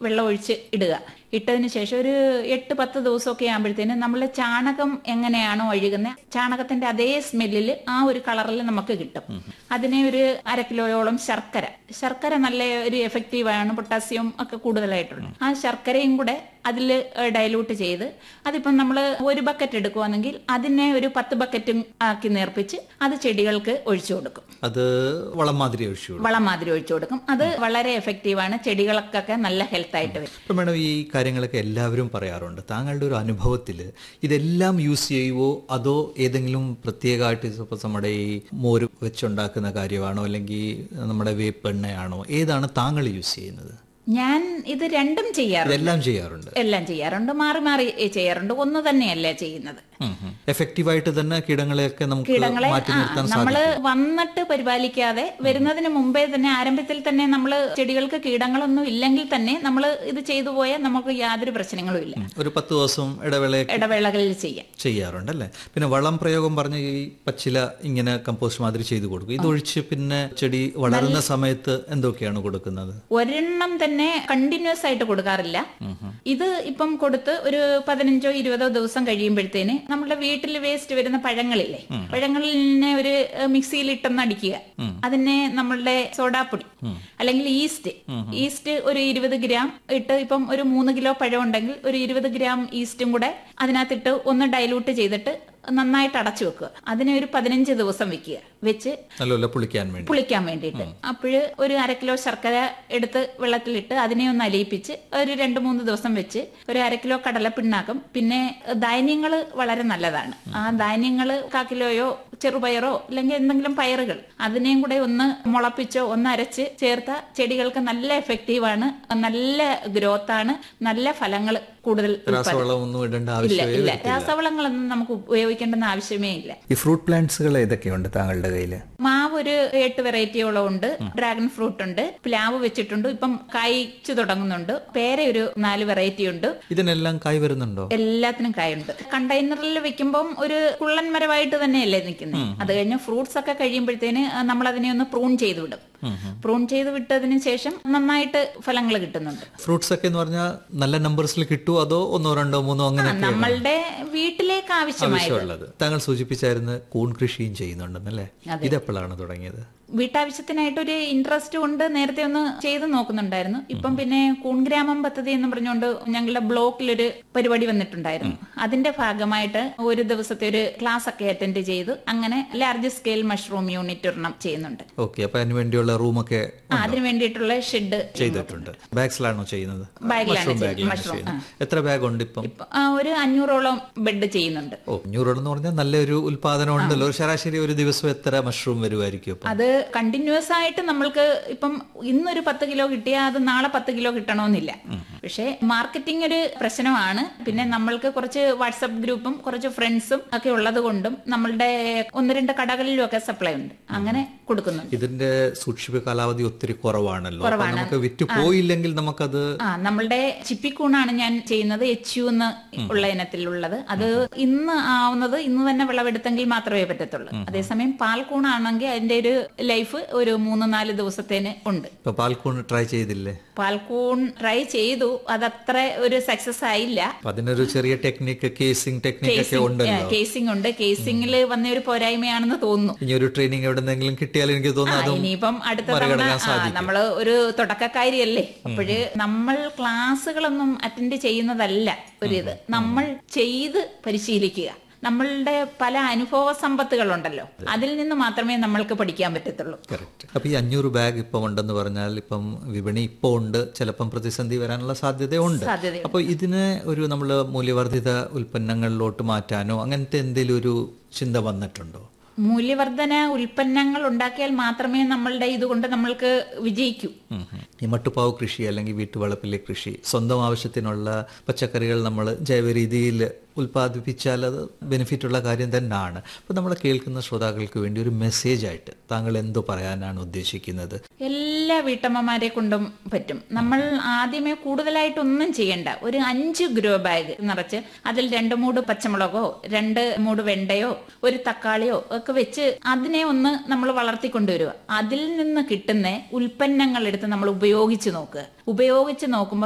വെള്ളം ഒഴിച്ച് ഇടുക ഇട്ടതിന് ശേഷം ഒരു എട്ട് പത്ത് ദിവസമൊക്കെ ആകുമ്പോഴത്തേനും നമ്മൾ ചാണകം എങ്ങനെയാണോ ഒഴുകുന്നത് ചാണകത്തിന്റെ അതേ സ്മെല്ലിൽ ആ ഒരു കളറിൽ നമുക്ക് കിട്ടും അതിനെ ഒരു അര കിലോയോളം ശർക്കര ശർക്കര നല്ല ഒരു എഫക്റ്റീവാണ് പൊട്ടാസ്യം ഒക്കെ കൂടുതലായിട്ടുണ്ട് ആ ശർക്കരയും കൂടെ അതിൽ ഡയലൂട്ട് ചെയ്ത് അതിപ്പം നമ്മൾ ഒരു ബക്കറ്റ് എടുക്കുവാണെങ്കിൽ അതിനെ ഒരു പത്ത് ബക്കറ്റും ആക്കി നേർപ്പിച്ച് അത് ചെടികൾക്ക് ഒഴിച്ചു കൊടുക്കും അത് വളം മാതിരി ഒഴിച്ചു വളം മാതിരി ഒഴിച്ചു കൊടുക്കും അത് വളരെ എഫക്റ്റീവാണ് ചെടികൾക്കൊക്കെ നല്ല ഹെൽത്ത് ആയിട്ട് വരും ഇപ്പം മേഡം ഈ കാര്യങ്ങളൊക്കെ എല്ലാവരും പറയാറുണ്ട് താങ്കളുടെ ഒരു അനുഭവത്തിൽ ഇതെല്ലാം യൂസ് ചെയ്യുവോ അതോ ഏതെങ്കിലും പ്രത്യേകമായിട്ട് ഇപ്പോൾ നമ്മുടെ ഈ മോര് വെച്ചുണ്ടാക്കുന്ന കാര്യമാണോ അല്ലെങ്കിൽ നമ്മുടെ വേപ്പെണ്ണയാണോ ഏതാണ് താങ്കൾ യൂസ് ചെയ്യുന്നത് ഞാൻ ഇത് രണ്ടും ചെയ്യാറുണ്ട് ഇതെല്ലാം ചെയ്യാറുണ്ട് എല്ലാം ചെയ്യാറുണ്ട് മാറി മാറി ചെയ്യാറുണ്ട് ഒന്ന് തന്നെയല്ല ചെയ്യുന്നത് എഫക്റ്റീവായിട്ട് തന്നെ കീടങ്ങളെയൊക്കെ നമുക്ക് കീടങ്ങളെ മാറ്റി ആ, നിർത്താൻ നമ്മള് സാധിക്കും വന്നിട്ട് പരിപാലിക്കാതെ വരുന്നതിന് മുമ്പേ തന്നെ ആരംഭത്തിൽ തന്നെ നമ്മൾ ചെടികൾക്ക് കീടങ്ങളൊന്നും ഇല്ലെങ്കിൽ തന്നെ നമ്മൾ ഇത് ചെയ്തു പോയാൽ നമുക്ക് യാതൊരു പ്രശ്നങ്ങളും ഇല്ല ഒരു പത്ത് ദിവസം ഇടവേളയൊക്കെ ഇടവേളകളിൽ ചെയ്യാം ചെയ്യാറുണ്ട് അല്ലേ പിന്നെ വളം പ്രയോഗം പറഞ്ഞ ഈ പച്ചില ഇങ്ങനെ കമ്പോസ്റ്റ് മാതിരി ചെയ്തു കൊടുക്കും ഇതൊഴിച്ച് പിന്നെ ചെടി വളരുന്ന സമയത്ത് എന്തൊക്കെയാണ് കൊടുക്കുന്നത് ഒരെണ്ണം തന്നെ കണ്ടിന്യൂസ് ആയിട്ട് കൊടുക്കാറില്ല ഇത് ഇപ്പം കൊടുത്ത് ഒരു പതിനഞ്ചോ ഇരുപതോ ദിവസം കഴിയുമ്പോഴത്തേന് നമ്മുടെ വീട്ടിൽ വേസ്റ്റ് വരുന്ന പഴങ്ങളില്ലേ പഴങ്ങളിനെ ഒരു ഏഹ്, മിക്സിയിൽ ഇട്ടൊന്ന് അടിക്കുക അതിനെ നമ്മളുടെ സോഡാപ്പൊടി അല്ലെങ്കിൽ ഈസ്റ്റ് ഈസ്റ്റ് ഒരു ഇരുപത് ഗ്രാം ഇട്ട് ഇപ്പം ഒരു മൂന്ന് കിലോ പഴം ഉണ്ടെങ്കിൽ ഒരു ഇരുപത് ഗ്രാം ഈസ്റ്റും കൂടെ അതിനകത്തിട്ട് ഒന്ന് ഡൈലൂട്ട് ചെയ്തിട്ട് നന്നായിട്ട് അടച്ചു വെക്കുക അതിനെ ഒരു പതിനഞ്ച് ദിവസം വെക്കുക വെച്ച് നല്ലപോലെ പുളിക്കാൻ വേണ്ടി പുളിക്കാൻ വേണ്ടിയിട്ട് അപ്പോഴ് ഒരു അര കിലോ ശർക്കര എടുത്ത് വെള്ളത്തിലിട്ട് അതിനെ ഒന്ന് അലിയിപ്പിച്ച് ഒരു രണ്ട് മൂന്ന് ദിവസം വെച്ച് ഒരു അര കിലോ കടലപ്പിണ്ണാക്കും പിന്നെ ധാന്യങ്ങൾ വളരെ നല്ലതാണ് ആ ധാന്യങ്ങൾ കാ കിലോയോ ചെറുപയറോ അല്ലെങ്കിൽ എന്തെങ്കിലും പയറുകൾ അതിനെയും കൂടെ ഒന്ന് മുളപ്പിച്ചോ ഒന്ന് അരച്ച് ചേർത്ത ചെടികൾക്ക് നല്ല എഫക്റ്റീവാണ് നല്ല ഗ്രോത്ത് ആണ് നല്ല ഫലങ്ങൾ കൂടുതൽ രാസവളം ഒന്നും ഇടേണ്ട ഇല്ല ആവശ്യമേ ഇല്ല രാസവളങ്ങളൊന്നും നമുക്ക് ഉപയോഗിക്കേണ്ടെന്ന ആവശ്യമേ ഇല്ല ഈ ഫ്രൂട്ട് പ്ലാന്റ്സുകൾ ഏതൊക്കെയുണ്ട് താങ്കളുടെ കയ്യിൽ മാവ് ഒരു എട്ട് വെറൈറ്റിയോളം ഉണ്ട് ഡ്രാഗൺ ഫ്രൂട്ട് ഉണ്ട് പ്ലാവ് വെച്ചിട്ടുണ്ട് ഇപ്പം കായ്ച്ചു തുടങ്ങുന്നുണ്ട് പേര ഒരു നാല് വെറൈറ്റി ഉണ്ട് ഇതിനെല്ലാം കായ് വരുന്നുണ്ടോ എല്ലാത്തിനും കായുണ്ട് കണ്ടെയ്നറിൽ വെക്കുമ്പം ഒരു കുള്ളൻ മരമായിട്ട് തന്നെയല്ലേ നിൽക്കുന്നത് അത് കഴിഞ്ഞ് ഫ്രൂട്ട്സ് ഒക്കെ കഴിയുമ്പോഴത്തേന് നമ്മൾ അതിനെ ഒന്ന് പ്രൂൺ ചെയ്ത് വിടും പ്രൂൺ ചെയ്ത് വിട്ടതിന് ശേഷം നന്നായിട്ട് ഫലങ്ങൾ കിട്ടുന്നുണ്ട് ഫ്രൂട്ട്സ് ഒക്കെ എന്ന് പറഞ്ഞാൽ നല്ല നമ്പേഴ്സിൽ കിട്ടുമോ അതോ ഒന്നോ രണ്ടോ മൂന്നോ അങ്ങനെ നമ്മളുടെ വീട്ടിലേക്ക് ആവശ്യമായത് ആവശ്യമുള്ളത് താങ്കൾ സൂചിപ്പിച്ചായിരുന്നു കൂൺ കൃഷിയും ചെയ്യുന്നുണ്ടെന്നല്ലേ ഇതെപ്പോഴാണ് തുടങ്ങിയത് വീട്ടാവശ്യത്തിനായിട്ട് ഒരു ഇൻട്രസ്റ്റ് കൊണ്ട് നേരത്തെ ഒന്ന് ചെയ്ത് നോക്കുന്നുണ്ടായിരുന്നു ഇപ്പം പിന്നെ കൂൺഗ്രാമം പദ്ധതി എന്ന് പറഞ്ഞുകൊണ്ട് ഞങ്ങളുടെ ബ്ലോക്കിലൊരു പരിപാടി വന്നിട്ടുണ്ടായിരുന്നു അതിന്റെ ഭാഗമായിട്ട് ഒരു ദിവസത്തെ ഒരു ക്ലാസ് ഒക്കെ അറ്റൻഡ് ചെയ്ത് അങ്ങനെ ലാർജ് സ്കെയിൽ മഷ്റൂം യൂണിറ്റ് ഒരെണ്ണം ചെയ്യുന്നുണ്ട് ഓക്കെ അപ്പൊ അതിന് വേണ്ടിയുള്ള റൂമൊക്കെ ആ, അതിന് വേണ്ടിയിട്ടുള്ള ഷെഡ് ചെയ്തിട്ടുണ്ട് ബാഗ്സിലാണോ ചെയ്യുന്നത് ബാഗിലാണ് മഷ്റൂം ചെയ്യുന്നത്. ബാഗിലാണ് മഷ്റൂം, ചെയ്യുന്നത് എത്ര ബാഗ് ഉണ്ട് ഇപ്പം ഒരു അഞ്ഞൂറോളം ബെഡ് ചെയ്യുന്നുണ്ട് ഓ അഞ്ഞൂറ് എന്ന് പറഞ്ഞാൽ നല്ലൊരു ഉൽപാദനം ഉണ്ടല്ലോ ഒരു ശരാശരി ഒരു ദിവസം എത്ര മഷ്റൂം വരുമായിരിക്കും അപ്പം അത് കണ്ടിന്യൂസ് ആയിട്ട് നമ്മൾക്ക് ഇപ്പം ഇന്നൊരു പത്ത് കിലോ കിട്ടിയാൽ അത് നാളെ പത്ത് കിലോ കിട്ടണമെന്നില്ല പക്ഷേ മാർക്കറ്റിംഗ് ഒരു പ്രശ്നമാണ് പിന്നെ നമ്മൾക്ക് കുറച്ച് വാട്സപ്പ് ഗ്രൂപ്പും കുറച്ച് ഫ്രണ്ട്സും ഒക്കെ ഉള്ളത് കൊണ്ടും നമ്മളുടെ ഒന്ന് രണ്ട് കടകളിലും ഒക്കെ സപ്ലൈ ഉണ്ട് അങ്ങനെ കൊടുക്കുന്നുണ്ട് ഇതിന്റെ സൂക്ഷിപ്പ് കാലാവധി ഒത്തിരി കുറവാണല്ലോ അപ്പൊ നമുക്ക് വിറ്റ് പോയില്ലെങ്കിൽ നമുക്കത് ആ നമ്മളുടെ ചിപ്പിക്കൂണാണ് ഞാൻ ചെയ്യുന്നത് എച്ച് യു എന്ന് ഉള്ള ഇനത്തിലുള്ളത് അത് ഇന്ന് ആവുന്നത് ഇന്ന് തന്നെ വിളവെടുത്തെങ്കിൽ മാത്രമേ പറ്റത്തുള്ളൂ അതേസമയം പാൽക്കൂണാണെങ്കിൽ അതിന്റെ ഒരു ലൈഫ് ഒരു മൂന്ന് നാല് ദിവസത്തേന് ഉണ്ട് ഇപ്പൊ പാൽക്കൂൺ ട്രൈ ചെയ്തില്ലേ പാൽക്കൂൺ ട്രൈ ചെയ്തു അതത്ര ഒരു സക്സസ് ആയില്ല അപ്പൊ അതിനൊരു ചെറിയ ടെക്നിക്ക് കേസിംഗ് ടെക്നിക്ക് ഒക്കെ ഉണ്ടല്ലോ കേസിംഗ് ഉണ്ട് കേസിംഗിൽ വന്ന ഒരു പോരായ്മയാണെന്ന് തോന്നുന്നു ഇനി ഒരു ട്രെയിനിങ് എവിടെന്നെങ്കിലും കിട്ടിയാൽ എനിക്ക് ആ, തോന്നുന്നു അതും ഇനിയിപ്പം അടുത്ത തവണ മറികടക്കാൻ ആ, സാധിക്കും നമ്മള് ഒരു തുടക്കക്കാരിയല്ലേ അപ്പോഴ് നമ്മൾ ക്ലാസ്സുകളൊന്നും അറ്റൻഡ് ചെയ്യുന്നതല്ല ഒരു ഇത് നമ്മൾ ചെയ്ത് പരിശീലിക്കുക നമ്മളുടെ പല അനുഭവ സമ്പത്തുകളുണ്ടല്ലോ അതിൽ നിന്ന് മാത്രമേ നമ്മൾക്ക് പഠിക്കാൻ പറ്റത്തുള്ളൂ കറക്റ്റ് അപ്പൊ ഈ അഞ്ഞൂറ് ബാഗ് ഇപ്പം ഉണ്ടെന്ന് പറഞ്ഞാൽ ഇപ്പം വിപണി ഇപ്പോൾ ഉണ്ട് ചിലപ്പം പ്രതിസന്ധി വരാനുള്ള സാധ്യതയുണ്ട് സാധ്യത അപ്പോൾ ഇതിനെ ഒരു നമ്മൾ മൂല്യവർദ്ധിത ഉൽപ്പന്നങ്ങളിലോട്ട് മാറ്റാനോ അങ്ങനത്തെ എന്തെങ്കിലും ഒരു ചിന്ത വന്നിട്ടുണ്ടോ മൂല്യവർദ്ധന ഉൽപ്പന്നങ്ങൾ ഉണ്ടാക്കിയാൽ മാത്രമേ നമ്മളുടെ ഇതുകൊണ്ട് നമ്മൾക്ക് വിജയിക്കൂ ഉം ഉം. ഈ മട്ടുപ്പാവ് കൃഷി അല്ലെങ്കിൽ വീട്ടുവളപ്പിലെ കൃഷി സ്വന്തം ആവശ്യത്തിനുള്ള പച്ചക്കറികൾ നമ്മൾ ജൈവ രീതിയിൽ ഉൽപ്പാദിപ്പിച്ചാൽ അത് ബെനിഫിറ്റ് ഉള്ള കാര്യം തന്നെയാണ് അപ്പോൾ നമ്മൾ കേൾക്കുന്ന ശ്രോതാക്കൾക്ക് വേണ്ടി ഒരു മെസ്സേജ് ആയിട്ട് താങ്കൾ എന്തോ പറയാനാണ് ഉദ്ദേശിക്കുന്നത് എല്ലാ വീട്ടമ്മമാരെ കൊണ്ടും പറ്റും നമ്മൾ ആദ്യമേ കൂടുതലായിട്ടൊന്നും ചെയ്യണ്ട ഒരു അഞ്ച് ഗ്രോ ബാഗ് നിറച്ച് അതിൽ രണ്ട് മൂട് പച്ചമുളകോ രണ്ട് മൂട് വെണ്ടയോ ഒരു തക്കാളിയോ ഒക്കെ വെച്ച് അതിനെ ഒന്ന് നമ്മൾ വളർത്തിക്കൊണ്ടുവരിക അതിൽ നിന്ന് കിട്ടുന്ന ഉൽപ്പന്നങ്ങൾ എടുത്ത് നമ്മൾ ഉപയോഗിച്ച് നോക്കുക ഉപയോഗിച്ച് നോക്കുമ്പോൾ